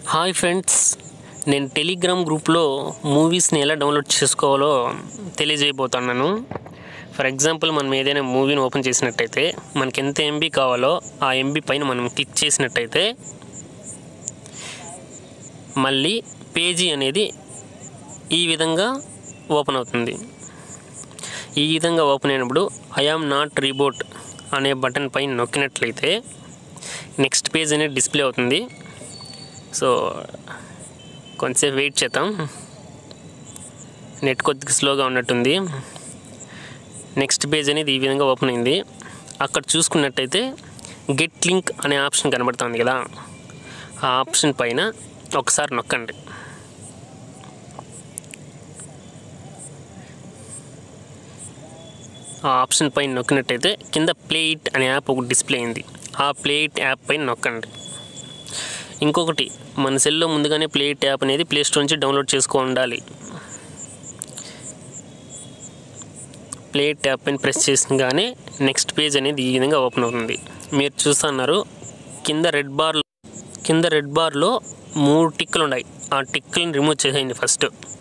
hi friends నేను Telegram గ్రూప్లో మూవీస్ని ఎలా డౌన్లోడ్ చేసుకోవాలో తెలియజేయబోతున్నాను ఫర్ ఎగ్జాంపుల్ మనం ఏదైనా మూవీని ఓపెన్ చేసినట్టయితే మనకి ఎంత ఎంబీ కావాలో ఆ ఎంబీ పైన మనం క్లిక్ చేసినట్టయితే మళ్ళీ పేజీ అనేది ఈ విధంగా ఓపెన్ అవుతుంది ఈ విధంగా ఓపెన్ అయినప్పుడు ఐ ఆమ్ నాట్ రీబోట్ అనే బటన్ పైన నొక్కినట్లయితే నెక్స్ట్ పేజ్ అనేది డిస్ప్లే అవుతుంది సో కొంచెంసేపు వెయిట్ చేద్దాం నెట్ కొద్దిగా స్లోగా ఉన్నట్టుంది నెక్స్ట్ పేజ్ అనేది ఈ విధంగా ఓపెన్ అయింది అక్కడ చూసుకున్నట్టయితే గెట్ లింక్ అనే ఆప్షన్ కనబడుతుంది కదా ఆ ఆప్షన్ పైన ఒకసారి నొక్కండి ఆ ఆప్షన్ పైన నొక్కినట్టయితే కింద ప్లే ఇట్ అనే యాప్ ఒకటి డిస్ప్లే అయింది ఆ ప్లే ఇట్ యాప్ పైన నొక్కండి ఇంకొకటి మన సెల్లో ముందుగానే ప్లే ఇట్ యాప్ అనేది ప్లే స్టోర్ నుంచి డౌన్లోడ్ చేసుకో ఉండాలి ప్లే ఇట్ యాప్ పైన ప్రెస్ చేసినగానే నెక్స్ట్ పేజ్ అనేది ఈ విధంగా ఓపెన్ అవుతుంది మీరు చూస్తున్నారు కింద రెడ్ బార్ కింద రెడ్ బార్లో మూడు టిక్కులు ఉన్నాయి ఆ టిక్కులను రిమూవ్ చేసేయండి ఫస్ట్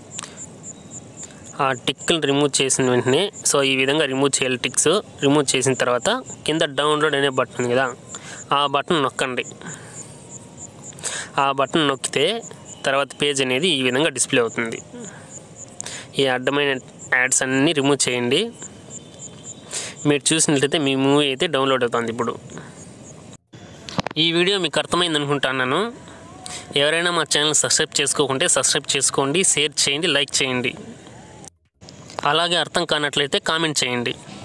ఆ టిక్ని రిమూవ్ చేసిన వెంటనే సో ఈ విధంగా రిమూవ్ చేయాలి టిక్స్ రిమూవ్ చేసిన తర్వాత కింద డౌన్లోడ్ అనే బటన్ ఉంది కదా ఆ బటన్ నొక్కండి ఆ బటన్ నొక్కితే తర్వాత పేజ్ అనేది ఈ విధంగా డిస్ప్లే అవుతుంది ఈ అడ్డమైన యాడ్స్ అన్నీ రిమూవ్ చేయండి మీరు చూసినట్లయితే మీ మూవీ అయితే డౌన్లోడ్ అవుతుంది ఇప్పుడు ఈ వీడియో మీకు అర్థమైంది అనుకుంటున్నాను ఎవరైనా మా ఛానల్ సబ్స్క్రైబ్ చేసుకోకుంటే సబ్స్క్రైబ్ చేసుకోండి షేర్ చేయండి లైక్ చేయండి అలాగే అర్థం కానట్లయితే కామెంట్ చేయండి